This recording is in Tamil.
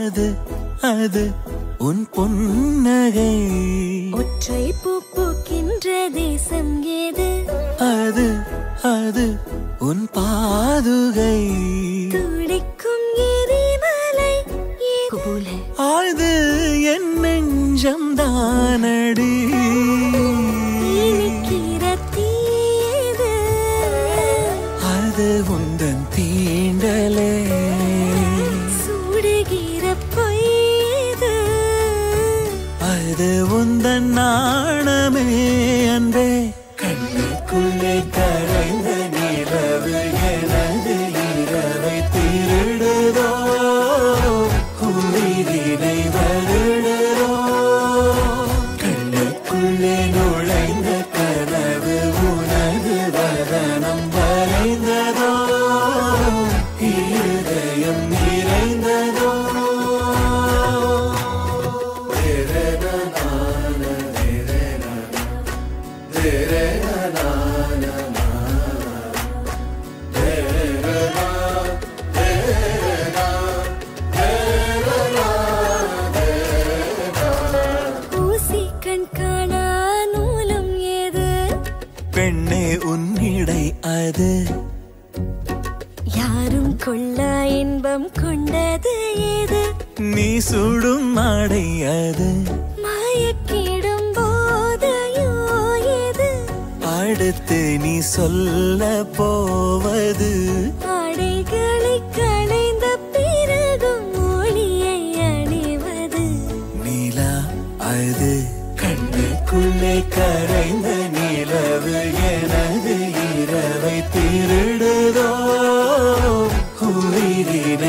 அது அது உன் புன்னகை ஒற்றை பூ பூக்கின்ற தேசம் ஏது அது அது உன் பாதுகை துடிக்கும் எரிமலை ஏகுபூல ஆழ்து என் நெஞ்சம் தானடி இனிக்கிற தீயது அது உந்தன் தீண்டலே சுடுகிற பொய்யது அது உந்தன் நாணமே அன்பே கண்ணுக்குள்ளே கரைந்த நிலவு எனது இரவை திருடுதோ உயிரினை வருடுதோ கண்ணுக்குள்ளே நுழைந்த கனவு உனது வதனம் வரைந்ததோ இருதயம் நிறைந்ததோ ஊசி கண் காணா நூலும் ஏது பெண்ணே உன்னிடை அது யாரும் கொள்ளா இன்பம் கொண்டது ஏது நீ சுடும் ஆடை அது மயக்கிடும் போதையோ ஏது அடுத்து நீ சொல்ல போவது ஆடைகளை களைந்த பிறகும் ஒளியை அணிவது நிலா அது கண்ணுக்குள்ளே கரைந்த நிலவு எனது இரவை திருடுதோ உயிரினை